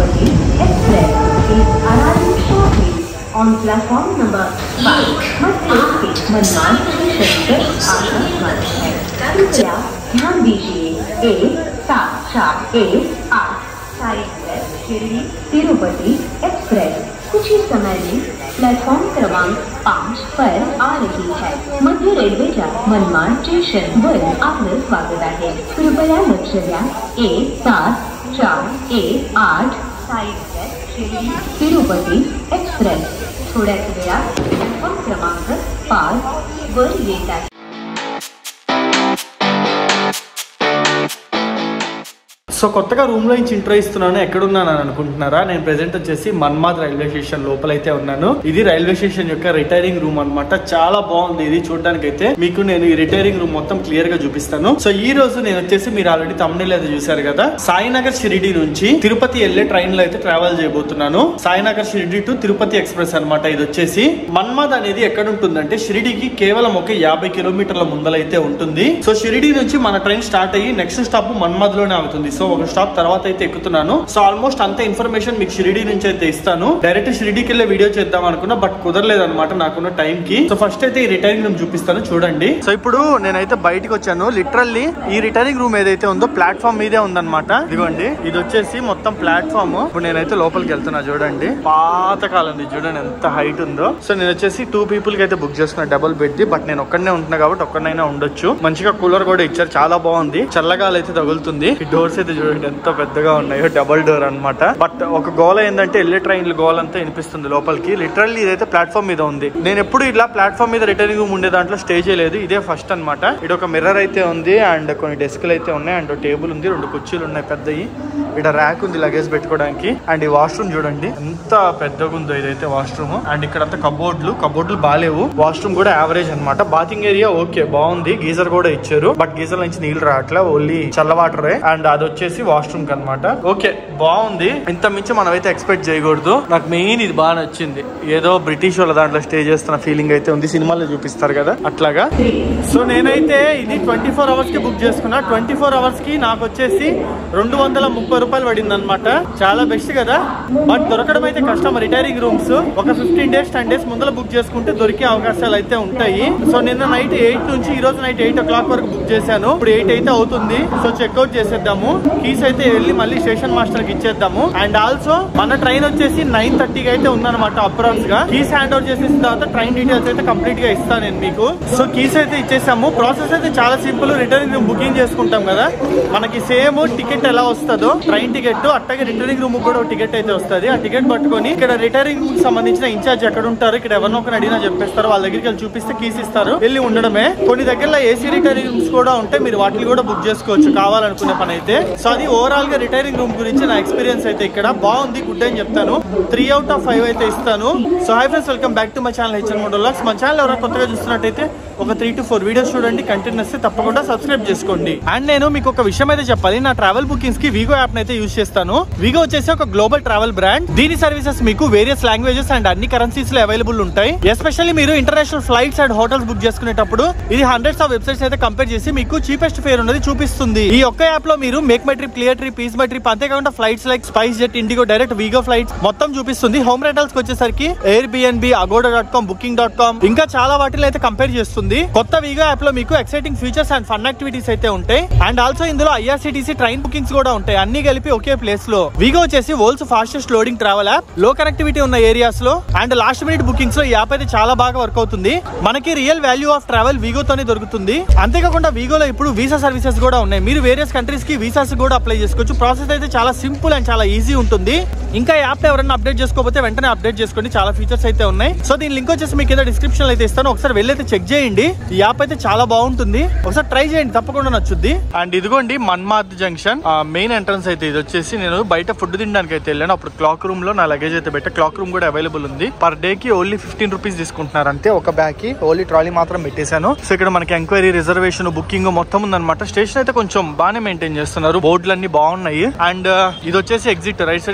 Tirupati Express is arriving shortly on platform number 5. मध्य स्थित मनमान station पर आगमन है कृपया ध्यान दीजिए एक सात चार एक आठ साइड वेस्ट शिरडी तिरुपति एक्सप्रेस कुछ ही समय में प्लेटफॉर्म क्रमांक पाँच पर आ रही है मध्य रेल्वेच्या मनमाड स्टेशन वर आपलं स्वागत आहे कृपया लक्ष द्या एक सात चार एक आठ साइड वेस्ट शिर्डी तिरुपती एक्सप्रेस थोड्याच वेळात प्लॅटफॉर्म क्रमांक पाच वर येत आहे సో కొత్తగా రూమ్ లో నుంచి ఇంట్రో ఇస్తున్నాను ఎక్కడున్నాను అని అనుకుంటున్నారా నేను ప్రెసెంట్ వచ్చేసి మన్మాద్ రైల్వే స్టేషన్ లోపలైతే ఉన్నాను ఇది రైల్వే స్టేషన్ యొక్క రిటైరింగ్ రూమ్ అన్నమాట చాలా బాగుంది ఇది చూడడానికి అయితే మీకు నేను ఈ రిటైరింగ్ రూమ్ మొత్తం క్లియర్ గా చూపిస్తాను సో ఈ రోజు నేను వచ్చేసి మీరు ఆల్రెడీ తమిళ అయితే చూసారు కదా సాయినగర్ షిరిడి నుంచి తిరుపతి వెళ్లే ట్రైన్ లో అయితే ట్రావెల్ చేయబోతున్నాను సాయినగర్ షిరిడి టు తిరుపతి ఎక్స్ప్రెస్ అన్నమాట ఇది వచ్చేసి మన్మాద్ అనేది ఎక్కడ ఉంటుందంటే షిరిడికి కేవలం ఒక యాభై కిలోమీటర్ల ముందలైతే ఉంటుంది సో షిరిడి నుంచి మన ట్రైన్ స్టార్ట్ అయ్యి నెక్స్ట్ స్టాప్ మన్మాద్ లోనే అవుతుంది సో ఒక స్టాప్ తర్వాత అయితే ఎక్కుతున్నాను సో ఆల్మోస్ట్ అంత ఇన్ఫర్మేషన్ మీకు షిరిడి నుంచి అయితే ఇస్తాను డైరెక్ట్ షిరిడికి వెళ్ళే వీడియో చేద్దాం అనుకున్నా బట్ కుదరలేదు అనమాట నాకున్న టైం కి సో ఫస్ట్ అయితే ఈ రిటైరింగ్ రూమ్ చూపిస్తాను చూడండి సో ఇప్పుడు నేనైతే బయటకు వచ్చాను లిటరల్లీ ఈ రిటైరింగ్ రూమ్ ఏదైతే ఉందో ప్లాట్ఫామ్ మీదే ఉందన్నమాట ఇదిగోండి ఇది వచ్చేసి మొత్తం ప్లాట్ఫామ్ ఇప్పుడు నేనైతే లోపలికి వెళ్తున్నా చూడండి పాత కాలం చూడండి ఎంత హైట్ ఉందో సో నేను వచ్చేసి టూ పీపుల్ కి అయితే బుక్ చేసుకున్నా డబుల్ బెడ్ ది బట్ నేను ఒక్కడనే ఉంటున్నా కాబట్టి ఒక్కడైనా ఉండొచ్చు మంచిగా కూలర్ కూడా ఇచ్చారు చాలా బాగుంది చల్లగాలి అయితే తగులుతుంది ఈ డోర్స్ అయితే చూడండి ఎంత పెద్దగా ఉన్నాయో డబుల్ డోర్ అన్నమాట బట్ ఒక గోల ఏంటంటే వెళ్ళే ట్రైన్ గోల్ అంతా వినిపిస్తుంది లోపలికి లిటరల్లీ ఇదైతే ప్లాట్ఫామ్ మీద ఉంది నేను ఎప్పుడు ఇట్లా ప్లాట్ఫామ్ మీద రిటర్నింగ్ రూమ్ ఉండే దాంట్లో స్టే చేయలేదు ఇదే ఫస్ట్ అన్నమాట ఇక్కడ ఒక మిర్రర్ అయితే ఉంది అండ్ కొన్ని డెస్క్లు అయితే ఉన్నాయి అండ్ టేబుల్ ఉంది రెండు కుర్చీలు ఉన్నాయి పెద్దవి ఇక్కడ ర్యాక్ ఉంది లగేజ్ పెట్టుకోవడానికి అండ్ ఈ వాష్రూమ్ చూడండి ఎంత పెద్దగా ఉందో ఇదైతే వాష్రూమ్ అండ్ ఇక్కడ అంతా కబోర్డ్లు కబోర్డ్లు బాగాలేవు వాష్రూమ్ కూడా యావరేజ్ అన్నమాట బాతింగ్ ఏరియా ఓకే బాగుంది గీజర్ కూడా ఇచ్చారు బట్ గీజర్ నుంచి నీళ్ళు రావట్లే ఓన్లీ చల్ల వాటరే అండ్ అది వచ్చేసి వాష్రూమ్ కి అనమాట ఓకే బాగుంది ఇంత మించి మనం అయితే ఎక్స్పెక్ట్ చేయకూడదు నాకు మెయిన్ ఇది బాగా నచ్చింది ఏదో బ్రిటిష్ వాళ్ళ దాంట్లో స్టే చేస్తున్న ఫీలింగ్ అయితే ఉంది సినిమాలో చూపిస్తారు కదా అట్లాగా సో నేనైతే ఇది ట్వంటీ ఫోర్ అవర్స్ కి బుక్ చేసుకున్నా ట్వంటీ ఫోర్ అవర్స్ కి నాకు వచ్చేసి రెండు వందల ముప్పై రూపాయలు పడింది అనమాట చాలా బెస్ట్ కదా బట్ దొరకడం అయితే కష్టం రిటైరింగ్ రూమ్స్ ఒక ఫిఫ్టీన్ డేస్ టెన్ డేస్ ముందర బుక్ చేసుకుంటే దొరికే అవకాశాలు అయితే ఉంటాయి సో నిన్న నైట్ ఎయిట్ నుంచి ఈ రోజు నైట్ ఎయిట్ ఓ క్లాక్ వరకు బుక్ చేశాను ఇప్పుడు ఎయిట్ అయితే అవుతుంది సో చెక్అవుట్ చేసేద్దాము కీస్ అయితే వెళ్ళి మళ్ళీ స్టేషన్ మాస్టర్ కి ఇచ్చేద్దాము అండ్ ఆల్సో మన ట్రైన్ వచ్చేసి నైన్ థర్టీకి అయితే ఉందన్నమాట అప్రాక్స్ గా కీస్ హ్యాండ్ ఓవర్ చేసేసిన తర్వాత ట్రైన్ డీటెయిల్స్ అయితే కంప్లీట్ గా ఇస్తాను నేను మీకు సో కీస్ అయితే ఇచ్చేసాము ప్రాసెస్ అయితే చాలా సింపుల్ రిటర్నింగ్ రూమ్ బుకింగ్ చేసుకుంటాం కదా మనకి సేమ్ టికెట్ ఎలా వస్తుందో ట్రైన్ టికెట్ అట్టగే రిటర్నింగ్ రూమ్ కూడా టికెట్ అయితే వస్తుంది ఆ టికెట్ పట్టుకొని ఇక్కడ రిటర్నింగ్ రూమ్ సంబంధించిన ఇన్ఛార్జ్ ఎక్కడ ఉంటారు ఇక్కడ ఎవరినో ఒకరిని అడిగినా చెప్పేస్తారు వాళ్ళ దగ్గరికి వెళ్ళి చూపిస్తే కీస్ ఇస్తారు వెళ్ళి ఉండడమే కొన్ని దగ్గరలో ఏసీ రిటైరింగ్ రూమ్స్ కూడా ఉంటాయి మీరు వాటిని కూడా బుక్ చేసుకోవచ్చు కావాలనుకునే పని అయితే సో అది ఓవరాల్ గా రిటైరింగ్ రూమ్ గురించి నా ఎక్స్పీరియన్స్ అయితే ఇక్కడ బాగుంది గుడ్ అని చెప్తాను త్రీ అవుట్ ఆఫ్ ఫైవ్ అయితే ఇస్తాను so hi friends welcome back to my channel HN model మన ఛానల్ ఎవరైనా కొత్తగా చూస్తున్నట్టయితే ఒక త్రీ టు ఫోర్ వీడియోస్ చూడండి కంటిన్యూస్ తప్పకుండా సబ్స్క్రైబ్ చేసుకోండి అండ్ నేను మీకు ఒక విషయం అయితే చెప్పాలి నా ట్రావెల్ బుకింగ్స్ కి విగో యాప్ అయితే యూస్ చేస్తాను విగో వచ్చేసి ఒక గ్లోబల్ ట్రావెల్ బ్రాండ్ దీని సర్వీసెస్ మీకు వేరియస్ లాంగ్వేజెస్ అండ్ అన్ని కరెన్సీస్ లో అవైలబుల్ ఉంటాయి ఎస్పెషల్లీ మీరు international flights and hotels book చేసుకునేటప్పుడు ఇది హండ్రెడ్స్ ఆఫ్ వెబ్సైట్స్ అయితే కంపేర్ చేసి మీకు చీపెస్ట్ ఫేర్ ఉన్నది చూపిస్తుంది ఈ ఒక్క యాప్ లో మీరు make my trip clear trip ease my trip అంతేకాకుండా flights like SpiceJet IndiGo direct Wego flights మొత్తం చూపిస్తుంది హోమ్ రెంటల్స్ వచ్చేసరికి Airbnb Agoda dot com booking dot com ఇంకా చాలా వాటిలో అయితే కంపేర్ చేస్తుంది కొత్త వీగో యాప్ లో మీకు exciting features and fun activities అయితే ఉంటాయి అండ్ ఆల్సో ఇందులో ఐఆర్సిటీసీ ట్రైన్ బుకింగ్స్ కూడా ఉంటాయి అన్ని కలిపి ఒకే ప్లేస్ లో వీగో వచ్చేసి world's fastest loading travel app లో కనెక్టివిటీ ఉన్న ఏరియాస్ లో అండ్ లాస్ట్ మినిట్ బుకింగ్స్ లో ఈ యాప్ అయితే చాలా బాగా వర్క్ అవుతుంది మనకి రియల్ వాల్యూ ఆఫ్ ట్రావెల్ వీగోతోనే దొరుకుతుంది అంతేకాకుండా వీగోలో ఇప్పుడు వీసా సర్వీసెస్ కూడా ఉన్నాయి మీరు వేరియస్ కంట్రీస్ కి వీసాస్ కూడా అప్లై చేసుకోవచ్చు ప్రాసెస్ అయితే చాలా సింపుల్ అండ్ చాలా ఈజీ ఉంటుంది ఇంకా యాప్ ఎవరైనా అప్డేట్ చేసుకోకపోతే వెంటనే అప్డేట్ చేసుకోండి చాలా ఫీచర్స్ అయితే ఉన్నాయి సో దీని లింక్ వచ్చేసి మీకు కింద డిస్క్రిప్షన్ లో అయితే ఇస్తాను ఒకసారి వెళ్ళి అయితే చెక్ చేయండి ఈ యాప్ అయితే చాలా బాగుంటుంది ఒకసారి ట్రై చేయండి తప్పకుండా నచ్చుద్ది అండ్ ఇదిగోండి మన్మాద్ జంక్షన్ మెయిన్ ఎంట్రన్స్ అయితే ఇది వచ్చేసి నేను బయట ఫుడ్ తినడానికి అయితే వెళ్ళాను అప్పుడు క్లాక్ రూమ్ లో నా లగేజ్ అయితే పెట్టా క్లాక్ రూమ్ కూడా అవైలబుల్ ఉంది పర్ డే కి ఓన్లీ ఫిఫ్టీన్ రూపీస్ తీసుకుంటున్నారు అంతే ఒక బ్యాగ్ కి ఓన్లీ ట్రాలీ మాత్రం పెట్టేశాను సో ఇక్కడ మనకి ఎంక్వైరీ రిజర్వేషన్ బుకింగ్ మొత్తం ఉందన్నమాట స్టేషన్ అయితే కొంచెం బాగానే మెయింటైన్ చేస్తున్నారు బోర్డులు అన్ని బాగున్నాయి అండ్ ఇది వచ్చేసి ఎగ్జిట్ రైట్ సైడ్ కనిపిస్తుంది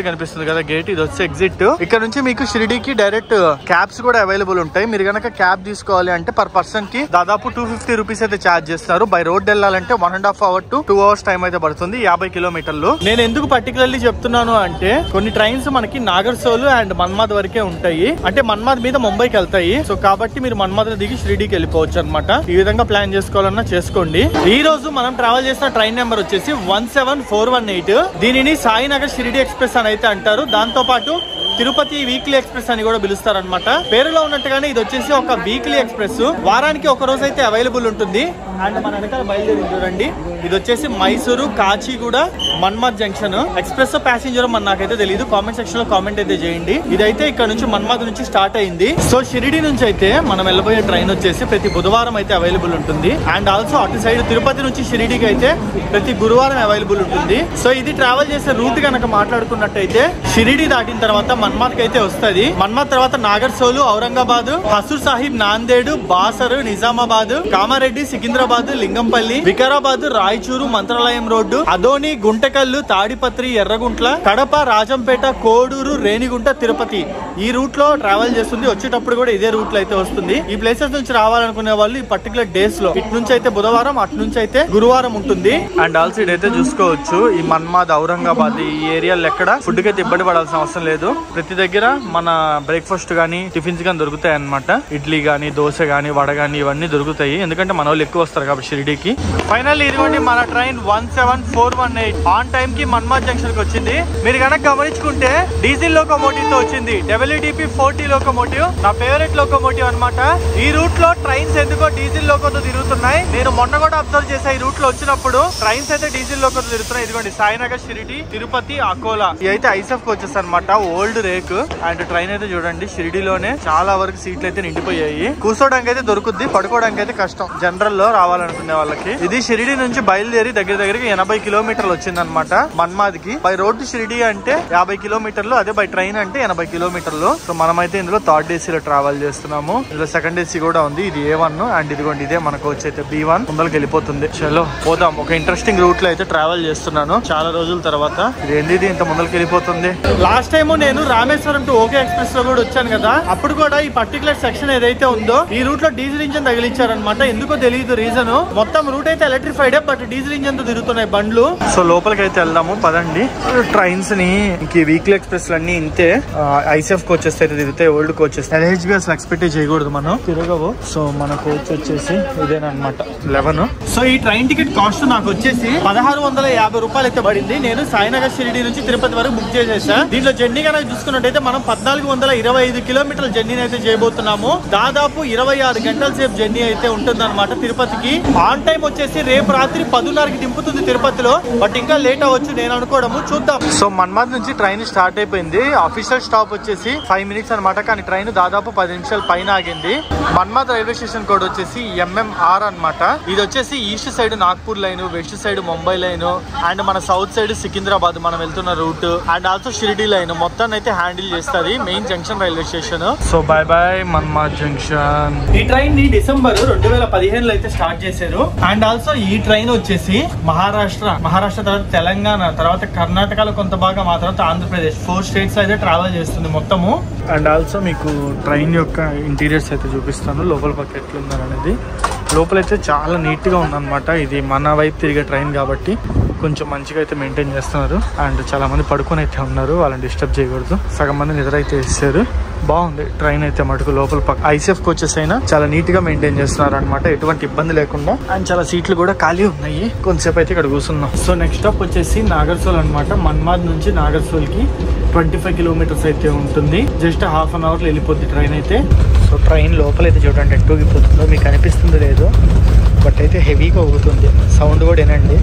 ఉంది కదా గేట్ ఇది వచ్చి ఎగ్జిట్ ఇక్కడ నుంచి మీకు షిరిడీకి డైరెక్ట్ క్యాబ్స్ కూడా అవైలబుల్ ఉంటాయి మీరు గనక క్యాబ్ తీసుకోవాలి అంటే పర్ పర్సన్ కి దాదాపు టూ ఫిఫ్టీ రూపీస్ అయితే ఛార్జ్ చేస్తారు బై రోడ్ వెళ్ళాలంటే one and half hour to two hours time అయితే పడుతుంది యాభై కిలోమీటర్లు నేను ఎందుకు పర్టికులర్లీ చెప్తున్నాను అంటే కొన్ని ట్రైన్స్ మనకి నాగర్సోలు అండ్ మన్మాద్ వరకే ఉంటాయి అంటే మన్మాద్ మీద ముంబైకి వెళ్తాయి సో కాబట్టి మీరు మన్మాద్ దిగి షిరిడీకి వెళ్ళిపోవచ్చు అనమాట ఈ విధంగా ప్లాన్ చేసుకోవాలన్నా చేసుకోండి ఈ రోజు మనం ట్రావెల్ చేసిన ట్రైన్ నెంబర్ వచ్చేసి one seven four one eight దీనిని సాయినగర్ షిరిడి ఎక్స్ప్రెస్ అని అయితే అంటారు దాంతో పాటు తిరుపతి వీక్లీ ఎక్స్ప్రెస్ అని కూడా పిలుస్తారు అనమాట పేరులో ఉన్నట్టుగానే ఇది వచ్చేసి ఒక వీక్లీ ఎక్స్ప్రెస్ వారానికి ఒక రోజు అయితే అవైలబుల్ ఉంటుంది అండ్ మన వెనకాల బయలుదేరి చూడండి ఇది వచ్చేసి Mysuru Kacheguda Manmad junction express passenger మన నాకైతే తెలియదు కామెంట్ సెక్షన్ లో కామెంట్ అయితే చేయండి ఇదైతే ఇక్కడ నుంచి మన్మాద్ నుంచి స్టార్ట్ అయింది సో షిరిడి నుంచి అయితే మనం వెళ్ళబోయే ట్రైన్ వచ్చేసి ప్రతి బుధవారం అయితే అవైలబుల్ ఉంటుంది అండ్ ఆల్సో అటు సైడ్ తిరుపతి నుంచి షిరిడికి అయితే ప్రతి గురువారం అవైలబుల్ ఉంటుంది సో ఇది ట్రావెల్ చేసే రూట్ కనుక మాట్లాడుకున్నట్టయితే షిరిడి దాటిన తర్వాత మన్మాద్ అయితే వస్తది మన్మాద్ తర్వాత నాగర్సోలు ఔరంగాబాద్ హసూర్ సాహిబ్ నాందేడ్ బాసర్ నిజామాబాద్ కామారెడ్డి సికింద్రాబాద్ లింగంపల్లి వికారాబాద్ రాయచూరు మంత్రాలయం రోడ్డు అదోని గుంటకల్లు తాడిపత్రి ఎర్రగుంట్ల కడప రాజంపేట కోడూరు రేణిగుంట తిరుపతి ఈ రూట్ లో ట్రావెల్ చేస్తుంది వచ్చేటప్పుడు కూడా ఇదే రూట్ లో అయితే వస్తుంది ఈ ప్లేసెస్ నుంచి రావాలనుకునే వాళ్ళు ఈ పర్టికులర్ డేస్ లో ఇటు నుంచి అయితే బుధవారం అటు నుంచి అయితే గురువారం ఉంటుంది అండ్ ఆల్సో ఇదైతే చూసుకోవచ్చు ఈ మన్మాద్ ఔరంగాబాద్ ఈ ఏరియాలో ఎక్కడ ఫుడ్ కి అయితే ఇబ్బంది పడాల్సిన అవసరం లేదు ప్రతి దగ్గర మన బ్రేక్ఫాస్ట్ గానీ టిఫిన్స్ గానీ దొరుకుతాయి అన్నమాట ఇడ్లీ గానీ దోశ గానీ వడ గానీ ఇవన్నీ దొరుకుతాయి ఎందుకంటే మన వాళ్ళు ఎక్కువ వస్తారు కాబట్టి షిరిడీకి ఫైనల్ ఇదిగోండి మన train one seven four one eight on time కి మన్మాద్ జంక్షన్ కి వచ్చింది మీరు కనుక గమనించుకుంటే డీజిల్ లోకోమోటివ్ తో వచ్చింది డబ్ల్యూడిపి ఫోర్టీ లోకోమోటివ్ నా ఫేవరెట్ లోకోమోటివ్ అన్నమాట ఈ రూట్ లో ట్రైన్స్ ఎందుకో డీజిల్ లోకోతో తిరుగుతున్నాయి నేను మొన్న కూడా అబ్జర్వ్ చేసా ఈ రూట్ లో వచ్చినప్పుడు ట్రైన్స్ అయితే డీజిల్ లోకోతో తిరుగుతున్నాయి ఇదిగోండి సాయినగర్ షిరిడి తిరుపతి అకోలా ఇది అయితే ఐసఫ్ కోచెస్ అనమాట ఓల్డ్ రేక్ అండ్ ట్రైన్ అయితే చూడండి షిరిడిలోనే చాలా వరకు సీట్లు అయితే నిండిపోయాయి కూర్చోడానికి అయితే దొరుకుద్ది పడుకోవడానికి అయితే కష్టం జనరల్ లో రావాలనుకునే వాళ్ళకి ఇది షిరిడి నుంచి బయలుదేరి దగ్గర దగ్గరికి ఎనభై కిలోమీటర్లు వచ్చిందనమాట మన్మాద్ కి బై రోడ్ షిరిడి అంటే యాభై కిలోమీటర్లు అదే బై ట్రైన్ అంటే ఎనభై కిలోమీటర్లు సో మనమైతే ఇందులో థర్డ్ ఏసీలో ట్రావెల్ చేస్తున్నాము ఇందులో సెకండ్ ఏసీ కూడా ఉంది ఇది ఏ వన్ అండ్ ఇదిగోండి ఇదే మనకు వచ్చి అయితే బి వన్ ముందరికి వెళ్ళిపోతుంది చలో పోదాం ఒక ఇంట్రెస్టింగ్ రూట్ లో అయితే ట్రావెల్ చేస్తున్నాను చాలా రోజుల తర్వాత ఇది ఏంది ఇది ఇంత ముందరికి వెళ్ళిపోతుంది లాస్ట్ టైం నేను రామేశ్వరం టు ఓకే ఎక్స్ప్రెస్ లో కూడా వచ్చాను కదా అప్పుడు కూడా ఈ పర్టికులర్ సెక్షన్ ఏదైతే ఉందో ఈ రూట్ లో డీజిల్ ఇంజన్ తగిలించారనమాట ఎందుకో తెలియదు రీజన్ మొత్తం రూట్ అయితే ఎలక్ట్రిఫైడ్ బట్ డీజిల్ ఇంజన్ తో తిరుగుతున్నాయి బండ్లు సో లోపలికి అయితే వెళ్దాము పదండి ట్రైన్స్ ని ఇంక వీక్లీ ఎక్స్ప్రెస్ అన్ని ఇంతే ఐసీఎఫ్ కోచెస్ అయితే తిరుగుతాయి ఓల్డ్ కోచెస్ ఎల్హెచ్బి అసలు ఎక్స్పెక్ట్ చేయకూడదు మనం తిరగవు సో మన కోచ్ వచ్చేసి ఇదేనమాట లెవెన్ సో ఈ ట్రైన్ టికెట్ కాస్ట్ నాకు వచ్చేసి పదహారు వందల యాభై రూపాయలు అయితే పడింది నేను సాయినగర్ షిరిడి నుంచి తిరుపతి వరకు బుక్ చేసేసా దీంట్లో జర్నీ కనుక చూసుకున్నట్టయితే మనం పద్నాలుగు వందల ఇరవై ఐదు కిలోమీటర్ల జర్నీ అయితే చేయబోతున్నాము దాదాపు ఇరవై ఆరు గంటల సేపు జర్నీ అయితే ఉంటుంది తిరుపతికి ఆన్ టైం వచ్చేసి రేపు రాత్రి పదున్నరకి దింపుతుంది తిరుపతిలో బట్ ఇంకా లేట్ అవ్వచ్చు నేను అనుకోవడము చూద్దాం సో మన్మాద్ నుంచి ట్రైన్ స్టార్ట్ అయిపోయింది అఫీషియల్ స్టాప్ వచ్చేసి ఫైవ్ మినిట్స్ అనమాట కానీ ట్రైన్ దాదాపు పది నిమిషాలు పైన ఆగింది మన్మాద్ రైల్వే స్టేషన్ కోడ్ వచ్చేసి ఎంఎంఆర్ అన్నమాట ఇది వచ్చేసి east side Nagpur line west side Mumbai line and మన సౌత్ సైడ్ సికింద్రాబాద్ మనం వెళ్తున్న route and also Shirdi line మొత్తాన్ని అయితే హ్యాండిల్ చేస్తుంది main junction railway station so bye bye Manmad junction ఈ ట్రైన్ ని డిసెంబర్ రెండు వేల పదిహేనులో అయితే స్టార్ట్ చేశారు అండ్ ఆల్సో ఈ ట్రైన్ వచ్చేసి మహారాష్ట్ర మహారాష్ట్ర తర్వాత తెలంగాణ తర్వాత కర్ణాటకలో కొంత భాగం ఆ తర్వాత ఆంధ్రప్రదేశ్ ఫోర్ స్టేట్స్ అయితే ట్రావెల్ చేస్తుంది మొత్తము అండ్ ఆల్సో మీకు ట్రైన్ యొక్క ఇంటీరియర్స్ అయితే చూపిస్తాను లోపల పక్క ఎట్లుందని అనేది లోపలైతే చాలా నీట్గా ఉందన్నమాట ఇది మన వైపు తిరిగే ట్రైన్ కాబట్టి కొంచెం మంచిగా అయితే మెయింటైన్ చేస్తున్నారు అండ్ చాలా మంది పడుకొని అయితే ఉన్నారు వాళ్ళని డిస్టర్బ్ చేయకూడదు సగం మంది నిద్ర అయితే ఇస్తారు బాగుంది ట్రైన్ అయితే మటుకు లోపల పక్క ఐసీఎఫ్ కోచెస్ అయినా చాలా నీట్ గా మెయింటైన్ చేస్తున్నారు అనమాట ఎటువంటి ఇబ్బంది లేకుండా అండ్ చాలా సీట్లు కూడా ఖాళీ ఉన్నాయి కొంతసేపు అయితే ఇక్కడ కూర్చున్నాం సో నెక్స్ట్ స్టాప్ వచ్చేసి నాగర్సోల్ అనమాట మన్మాద్ నుంచి నాగర్సోల్ కి ట్వంటీ ఫైవ్ కిలోమీటర్స్ అయితే ఉంటుంది జస్ట్ హాఫ్ అన్ అవర్ లో వెళ్ళిపోద్ది ట్రైన్ అయితే సో ట్రైన్ లోపల అయితే చూడండి ఎటు ఊగిపోతుందో మీకు అనిపిస్తుందో లేదో బట్ అయితే హెవీగా ఊగుతుంది సౌండ్ కూడా వినండి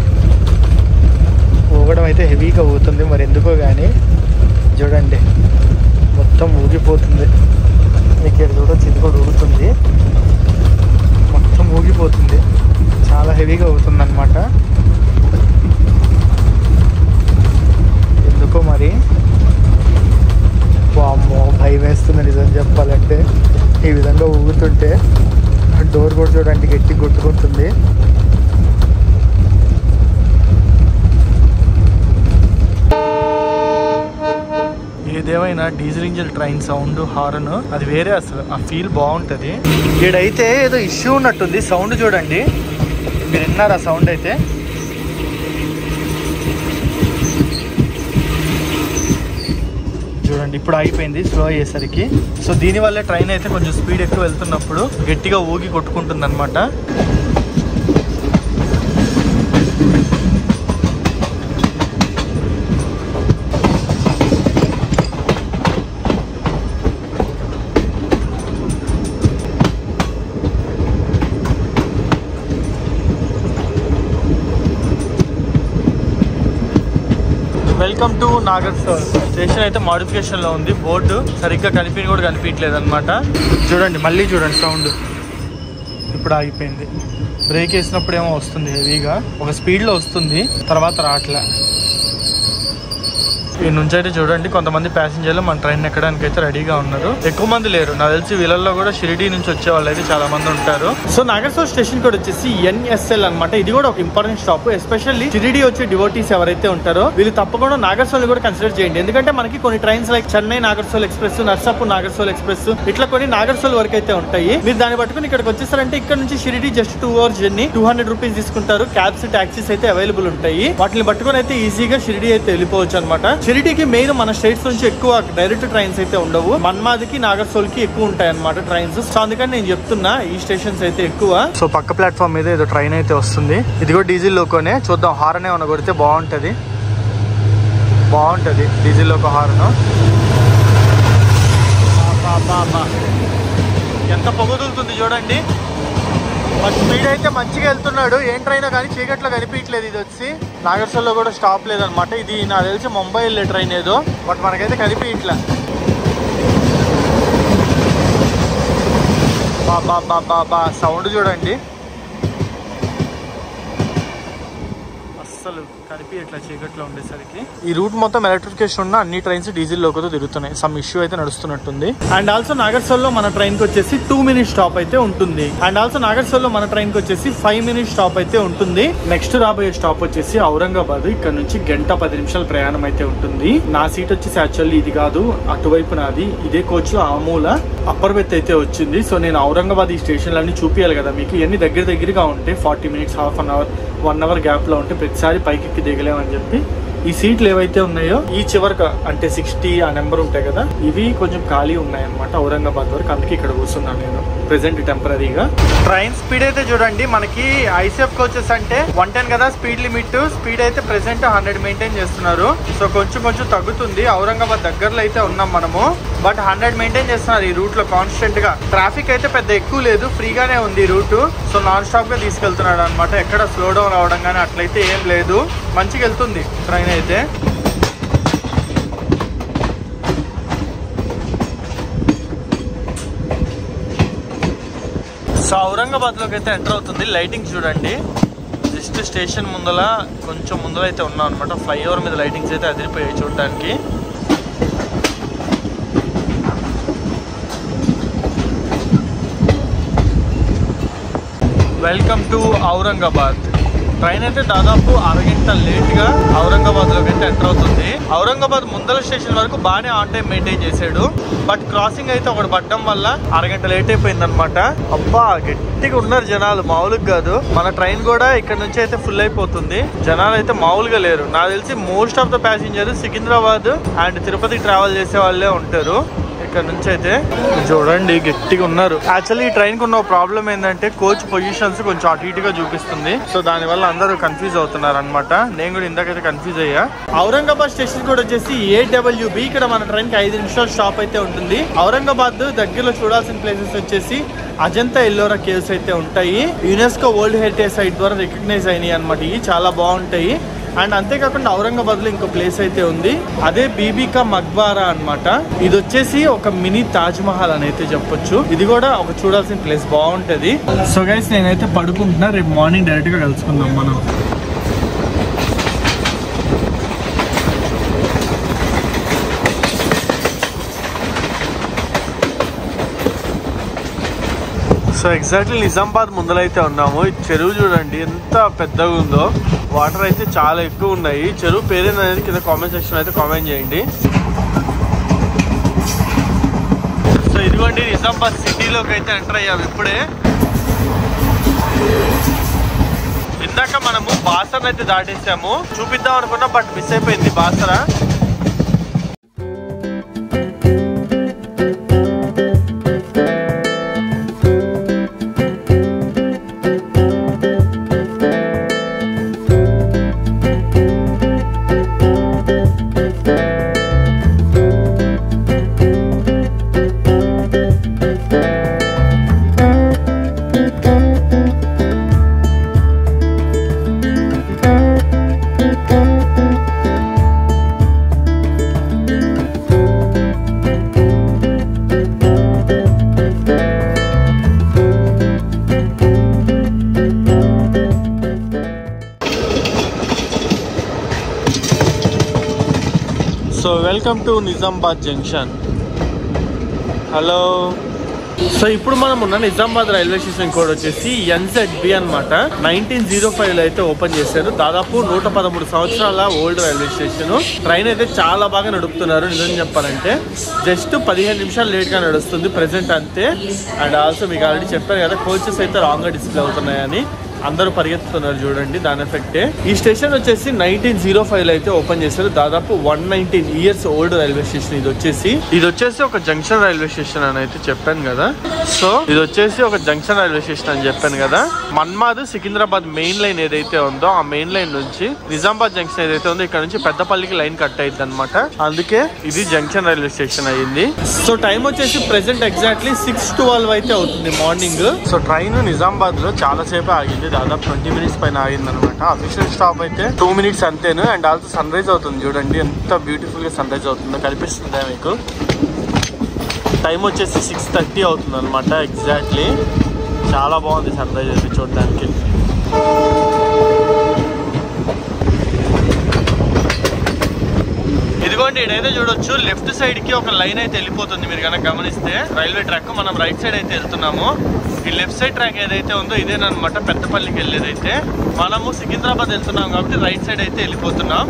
ఊగడం అయితే హెవీగా ఊగుతుంది మరి ఎందుకో కానీ చూడండి మొత్తం ఊగిపోతుంది మీకు ఇక్కడ చూడొచ్చు ఇది కూడా ఊగుతుంది మొత్తం ఊగిపోతుంది చాలా హెవీగా ఊగుతుంది అనమాట ఎందుకో మరి వామ్మో భయం వేస్తుంది నిజం చెప్పాలంటే ఈ విధంగా ఊగుతుంటే డోర్ కూడా చూడండి గట్టి కొట్టుకుంటుంది ఇదేమైనా diesel engine train sound horn అది వేరే అసలు ఆ ఫీల్ బాగుంటది ఈడైతే ఏదో ఇష్యూ ఉన్నట్టుంది సౌండ్ చూడండి మీరు విన్నారా సౌండ్ అయితే చూడండి ఇప్పుడు అయిపోయింది స్లో అయ్యేసరికి సో దీనివల్ల ట్రైన్ అయితే కొంచెం స్పీడ్ ఎక్కువ వెళ్తున్నప్పుడు గట్టిగా ఊగి కొట్టుకుంటుంది అనమాట వెల్కమ్ టు నాగర్సోల్ స్టేషన్ అయితే మోడిఫికేషన్ లో ఉంది బోర్డు సరిగ్గా కనిపి కూడా కనిపించలేదు అనమాట చూడండి మళ్ళీ చూడండి సౌండ్ ఇప్పుడు ఆగిపోయింది బ్రేక్ వేసినప్పుడు ఏమో వస్తుంది హెవీగా ఒక స్పీడ్ లో వస్తుంది తర్వాత రావట్లే ఈ నుంచి అయితే చూడండి కొంతమంది ప్యాసింజర్లు మన ట్రైన్ ఎక్కడానికి అయితే రెడీగా ఉన్నారు ఎక్కువ మంది లేరు నాకు తెలిసి వీళ్ళల్లో కూడా షిరిడి నుంచి వచ్చే వాళ్ళు అయితే చాలా మంది ఉంటారు సో నాగర్సోల్ స్టేషన్ కూడా వచ్చేసి ఎన్ఎస్ఎల్ అన్నమాట ఇది కూడా ఒక ఇంపార్టెంట్ స్టాప్ ఎస్పెషల్లీ షిరిడి వచ్చే డివోటీస్ ఎవరైతే ఉంటారో వీళ్ళు తప్పకుండా నాగర్సోల్ కూడా కన్సిడర్ చేయండి ఎందుకంటే మనకి కొన్ని trains like Chennai Nagarsol express Narsapur Nagarsol express ఇట్లా కొన్ని నాగర్సోల్ వరకు అయితే ఉంటాయి మీరు దాన్ని పట్టుకుని ఇక్కడికి వచ్చేసారంటే ఇక్కడ నుంచి Shirdi just two hours journey two hundred rupees తీసుకుంటారు క్యాబ్స్ టాక్సీస్ అయితే అవైలబుల్ ఉంటాయి వాటిని పట్టుకొని అయితే ఈజీగా షిరిడి అయితే వెళ్ళిపోవచ్చు అనమాట షిరిడికి మెయిన్ మన స్టేట్స్ నుంచి ఎక్కువ డైరెక్ట్ ట్రైన్స్ అయితే ఉండవు మన్మాదికి నాగర్సోల్ కి ఎక్కువ ఉంటాయి అనమాట ట్రైన్స్ సో అందుకని నేను చెప్తున్నా ఈ స్టేషన్స్ అయితే ఎక్కువ సో పక్క ప్లాట్ఫామ్ మీద ఏదో ట్రైన్ అయితే వస్తుంది ఇది కూడా డీజిల్ లోకోనే చూద్దాం హారన్ ఏమన్నా కొడితే బాగుంటది బాగుంటది డీజిల్ లోకో హారన్ ఎంత పొగదులుతుంది చూడండి బట్ స్పీడ్ అయితే మంచిగా వెళ్తున్నాడు ఏం ట్రైన్ కానీ చీకట్లో కనిపించలేదు ఇది వచ్చి నాగర్సల్లో కూడా స్టాప్ లేదనమాట ఇది నాకు తెలిసి ముంబై వెళ్ళే ట్రైన్ ఏదో బట్ మనకైతే కనిపించట్లే బా బా బా బా బా సౌండ్ చూడండి అస్సలు కనిపించట్లే చీకట్లో ఉండేసరికి ఈ రూట్ మొత్తం ఎలక్ట్రిఫికేషన్ ఉన్న అన్ని ట్రైన్స్ డీజిల్ లోకతో తిరుగుతున్నాయి సమ్ ఇష్యూ అయితే నడుస్తున్నట్టుంది అండ్ ఆల్సో నాగర్సోల్ లో మన ట్రైన్ కి వచ్చేసి టూ మినిట్ స్టాప్ అయితే ఉంటుంది అండ్ ఆల్సో నాగర్సోల్ లో మన ట్రైన్ కి వచ్చేసి ఫైవ్ మినిట్ స్టాప్ అయితే ఉంటుంది నెక్స్ట్ రాబోయే స్టాప్ వచ్చేసి ఔరంగాబాద్ ఇక్కడ నుంచి గంట పది నిమిషాల ప్రయాణం అయితే ఉంటుంది నా సీట్ వచ్చేసి యాక్చువల్లీ ఇది కాదు అటువైపు నాది ఇదే కోచ్ లో ఆమూల అప్పర్ బెత్ అయితే వచ్చింది సో నేను ఔరంగాబాద్ ఈ స్టేషన్లన్నీ చూపించాలి కదా మీకు ఇవన్నీ దగ్గర దగ్గరగా ఉంటే forty minutes half an hour one hour gap లో ఉంటే ప్రతిసారి పైకి ఎక్కి దిగలేమని చెప్పి ఈ సీట్లు ఏవైతే ఉన్నాయో ఈ చివరికి అంటే సిక్స్టీ ఆ నెంబర్ ఉంటాయి కదా ఇవి కొంచెం ఖాళీ ఉన్నాయి అనమాట ఔరంగాబాద్ వరకు అందుకే ఇక్కడ కూర్చున్నాను నేను ప్రెసెంట్ టెంపరీగా ట్రైన్ స్పీడ్ అయితే చూడండి మనకి ఐసెఫ్ కోచెస్ అంటే వన్ టెన్ కదా స్పీడ్ లిమిట్ స్పీడ్ అయితే ప్రెసెంట్ హండ్రెడ్ మెయింటైన్ చేస్తున్నారు సో కొంచెం కొంచెం తగ్గుతుంది ఔరంగాబాద్ దగ్గరలో అయితే ఉన్నాం మనము బట్ హండ్రెడ్ మెయింటైన్ చేస్తున్నారు ఈ రూట్ లో కాన్స్టెంట్ గా ట్రాఫిక్ అయితే పెద్ద ఎక్కువ లేదు ఫ్రీగానే ఉంది ఈ రూట్ సో నాన్ స్టాప్ గా తీసుకెళ్తున్నాడు అనమాట ఎక్కడ స్లో డౌన్ అవడం కానీ అట్లయితే ఏం లేదు మంచిగా వెళ్తుంది ట్రైన్ అయితే సో ఔరంగాబాద్ లోకి అయితే ఎంటర్ అవుతుంది లైటింగ్ చూడండి జస్ట్ స్టేషన్ ముందల కొంచెం ముందర అయితే ఉన్నాం అనమాట ఫ్లైఓవర్ మీద లైటింగ్స్ అయితే అదిరిపోయాయి చూడడానికి వెల్కమ్ టు ఔరంగాబాద్ ట్రైన్ అయితే దాదాపు అరగంట లేట్ గా ఔరంగాబాద్ లోకి అయితే ఎంటర్ అవుతుంది ఔరంగాబాద్ ముందల స్టేషన్ వరకు బాగానే ఆన్ టైం మెయింటైన్ చేశాడు బట్ క్రాసింగ్ అయితే ఒకటి పడ్డం వల్ల అరగంట లేట్ అయిపోయింది అనమాట అబ్బా గట్టిగా ఉన్నారు జనాలు మామూలుగా కాదు మన ట్రైన్ కూడా ఇక్కడ నుంచి అయితే ఫుల్ అయిపోతుంది జనాలు అయితే మామూలుగా లేరు నాకు తెలిసి most of the passenger Secunderabad and Tirupati travel చేసే వాళ్ళే ఉంటారు ఇక్కడ నుంచి అయితే చూడండి గట్టిగా ఉన్నారు యాక్చువల్లీ ఈ ట్రైన్ కు ఉన్న ప్రాబ్లం ఏంటంటే కోచ్ పొజిషన్స్ కొంచెం అటు ఇటుగా చూపిస్తుంది సో దాని వల్ల అందరూ కన్ఫ్యూజ్ అవుతున్నారు అనమాట నేను కూడా ఇందాకైతే కన్ఫ్యూజ్ అయ్యా ఔరంగాబాద్ స్టేషన్ కూడా వచ్చేసి ఏడబ్ల్యూబి ఇక్కడ మన ట్రైన్ కి ఐదు నిమిషాలు స్టాప్ అయితే ఉంటుంది ఔరంగాబాద్ దగ్గరలో చూడాల్సిన ప్లేసెస్ వచ్చేసి అజంతా ఎల్లోరా కేవ్స్ అయితే ఉంటాయి యునెస్కో వరల్డ్ హెరిటేజ్ సైట్ ద్వారా రికగ్నైజ్ అయినాయి అనమాట ఇవి చాలా బాగుంటాయి అండ్ అంతేకాకుండా ఔరంగాబాద్ లో ఇంకో ప్లేస్ అయితే ఉంది అదే బీబీకా మక్బారా అన్నమాట ఇది వచ్చేసి ఒక మినీ తాజ్ మహల్ అని అయితే చెప్పొచ్చు ఇది కూడా ఒక చూడాల్సిన ప్లేస్ బాగుంటది సో గైస్ నేనైతే పడుకుంటున్నా రేపు మార్నింగ్ డైరెక్ట్ గా కలుసుకుందాం మనం సో ఎగ్జాక్ట్లీ నిజామాబాద్ ముందలైతే ఉన్నాము ఈ చెరువు చూడండి ఎంత పెద్దగా ఉందో వాటర్ అయితే చాలా ఎక్కువ ఉన్నాయి చెరువు పేరేందనేది కింద కామెంట్ సెక్షన్ అయితే కామెంట్ చేయండి ఇదిగోండి నిజామాబాద్ సిటీలోకి అయితే ఎంటర్ అయ్యాము ఇప్పుడే ఇందాక మనము బాసర్ అయితే దాటేసాము చూపిద్దాం అనుకున్నా బట్ మిస్ అయిపోయింది Basara so welcome to Nizamabad junction hello so ఇప్పుడు మనం ఉన్న నిజామాబాద్ రైల్వే స్టేషన్ కోడ్ వచ్చేసి ఎన్జెడ్బి అనమాట నైన్టీన్ జీరో ఫైవ్ లో అయితే ఓపెన్ చేశారు దాదాపు నూట పదమూడు సంవత్సరాల ఓల్డ్ రైల్వే స్టేషన్ ట్రైన్ అయితే చాలా బాగా నడుపుతున్నారు నిజం చెప్పాలంటే జస్ట్ పదిహేను నిమిషాలు లేట్ గా నడుస్తుంది ప్రెసెంట్ అంతే అండ్ ఆల్సో మీకు ఆల్రెడీ చెప్పారు కదా కోచెస్ అయితే రాంగ్ గా డిస్ప్లే అవుతున్నాయని అందరూ పరిగెత్తుతున్నారు చూడండి దాని ఎఫెక్టే ఈ స్టేషన్ వచ్చేసి నైన్టీన్ జీరో ఫైవ్ లో అయితే ఓపెన్ చేశారు దాదాపు one nineteen years old railway station ఇది వచ్చేసి ఇది వచ్చేసి ఒక జంక్షన్ రైల్వే స్టేషన్ అని అయితే చెప్పాను కదా సో ఇది వచ్చేసి ఒక జంక్షన్ రైల్వే స్టేషన్ అని చెప్పాను కదా మన్మాద్ సికింద్రాబాద్ మెయిన్ లైన్ ఏదైతే ఉందో ఆ మెయిన్ లైన్ నుంచి నిజామాబాద్ జంక్షన్ ఏదైతే ఉందో ఇక్కడ నుంచి పెద్దపల్లికి లైన్ కట్ అయింది అనమాట అందుకే ఇది జంక్షన్ రైల్వే స్టేషన్ అయ్యింది సో టైం వచ్చేసి ప్రెసెంట్ ఎగ్జాక్ట్లీ సిక్స్ ట్వెల్వ్ అయితే అవుతుంది మార్నింగ్ సో ట్రైన్ నిజామాబాద్ లో చాలా సేపు ఆగింది దాదాపు ట్వంటీ మినిట్స్ పైన ఆగింది అనమాట అఫీషియల్ స్టాప్ అయితే టూ మినిట్స్ అంతేను అండ్ ఆల్సో సన్ రైజ్ అవుతుంది చూడండి ఎంత బ్యూటిఫుల్ గా సన్ రైజ్ అవుతుందో కనిపిస్తుందా మీకు టైం వచ్చేసి సిక్స్ థర్టీ అవుతుంది అనమాట ఎగ్జాక్ట్లీ చాలా బాగుంది సన్ రైజ్ అయితే చూడడానికి ఇదిగోండి ఇడైతే చూడొచ్చు లెఫ్ట్ సైడ్ కి ఒక లైన్ అయితే వెళ్ళిపోతుంది మీరు కనుక గమనిస్తే రైల్వే ట్రాక్ మనం రైట్ సైడ్ అయితే వెళ్తున్నాము ఈ లెఫ్ట్ సైడ్ ట్రాక్ ఏదైతే ఉందో ఇదేనమాట పెద్దపల్లికి వెళ్ళేదైతే మనము సికింద్రాబాద్ వెళ్తున్నాం కాబట్టి రైట్ సైడ్ అయితే వెళ్ళిపోతున్నాం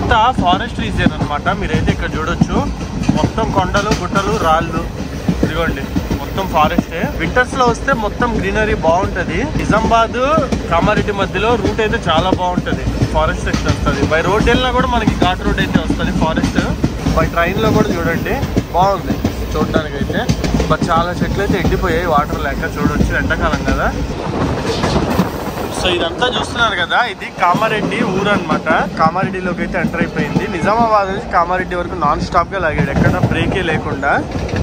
ఇదంతా ఫారెస్ట్ రీజియన్ అనమాట మీరైతే ఇక్కడ చూడొచ్చు మొత్తం కొండలు గుట్టలు రాళ్ళు ఇదిగోండి మొత్తం ఫారెస్ట్ వింటర్స్ లో వస్తే మొత్తం గ్రీనరీ బాగుంటది నిజామాబాద్ కామారెడ్డి మధ్యలో రూట్ అయితే చాలా బాగుంటది ఫారెస్ట్ సెక్షన్ వస్తుంది బై రోడ్ వెళ్ళినా కూడా మనకి ఘాట్ రోడ్ అయితే వస్తుంది ఫారెస్ట్ బై ట్రైన్ లో కూడా చూడండి బాగుంది చూడడానికి అయితే బట్ చాలా చెట్లు అయితే ఎండిపోయాయి వాటర్ లేక చూడొచ్చు ఎండాకాలం కదా సో ఇదంతా చూస్తున్నారు కదా ఇది కామారెడ్డి ఊరు అనమాట కామారెడ్డిలోకి అయితే ఎంటర్ అయిపోయింది నిజామాబాద్ నుంచి కామారెడ్డి వరకు నాన్ స్టాప్ గా లాగాడు ఎక్కడ బ్రేకే లేకుండా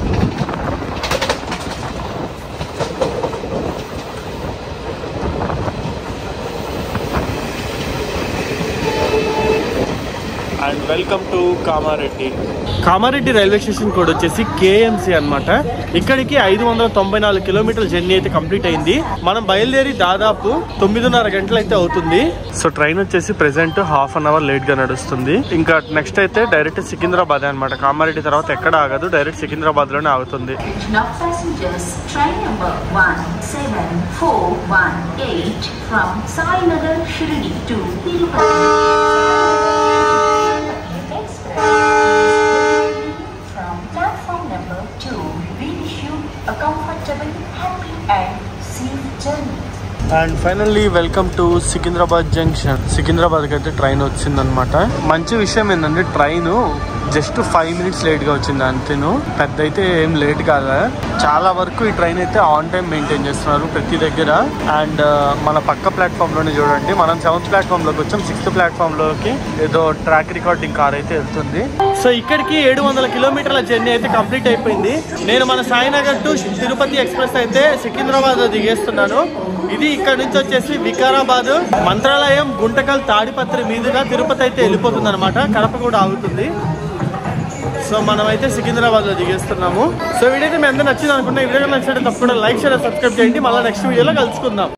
and welcome to Kamareddy Kamareddy railway station code వచ్చేసి కేఎంసి అన్నమాట ఇక్కడికి ఐదు వందల తొంభై నాలుగు కిలోమీటర్ల జర్నీ అయితే కంప్లీట్ అయింది మనం బయలుదేరి దాదాపు తొమ్మిదిన్నర గంటలు అయితే అవుతుంది సో ట్రైన్ వచ్చేసి present half an hour late గా నడుస్తుంది ఇంకా నెక్స్ట్ అయితే డైరెక్ట్ సికింద్రాబాద్ అనమాట కామారెడ్డి తర్వాత ఎక్కడ ఆగదు డైరెక్ట్ సికింద్రాబాద్ లోనే ఆగుతుంది Attention of passengers, train number 17418 from Sainagar Shirdi to Tirupati. From platform number 2, we wish you a comfortable, happy and safe journey. And finally welcome to Secunderabad junction సికింద్రాబాద్కి అయితే ట్రైన్ వచ్చిందనమాట మంచి విషయం ఏంటంటే ట్రైన్ జస్ట్ ఫైవ్ మినిట్స్ లేట్గా వచ్చింది అంతేను పెద్ద అయితే ఏం లేట్ కాదు చాలా వరకు ఈ ట్రైన్ అయితే ఆన్ టైం మెయింటైన్ చేస్తున్నారు ప్రతి దగ్గర అండ్ మన పక్క ప్లాట్ఫామ్లోనే చూడండి మనం సెవెంత్ ప్లాట్ఫామ్లోకి వచ్చాం సిక్స్త్ ప్లాట్ఫామ్లోకి ఏదో ట్రాక్ రికార్డింగ్ కార్ అయితే వెళ్తుంది సో ఇక్కడికి ఏడు వందల కిలోమీటర్ల జర్నీ అయితే కంప్లీట్ అయిపోయింది నేను మన సాయినగర్ టు తిరుపతి ఎక్స్ప్రెస్ అయితే సికింద్రాబాద్ దిగేస్తున్నాను ఇది ఇక్కడ నుంచి వచ్చేసి వికారాబాద్ మంత్రాలయం గుంటకల్ తాడిపత్రి మీదుగా తిరుపతి అయితే వెళ్ళిపోతుంది అనమాట కడప కూడా ఆగుతుంది సో మనం అయితే సికింద్రాబాద్ లో దిగేస్తున్నాము సో వీడియో అయితే మీ అందరూ నచ్చింది అనుకుంటున్నా ఈ వీడియో నచ్చినట్టు తప్పకుండా లైక్ షేర్ సబ్స్క్రైబ్ చేయండి మళ్ళీ నెక్స్ట్ వీడియోలో కలుసుకుందాం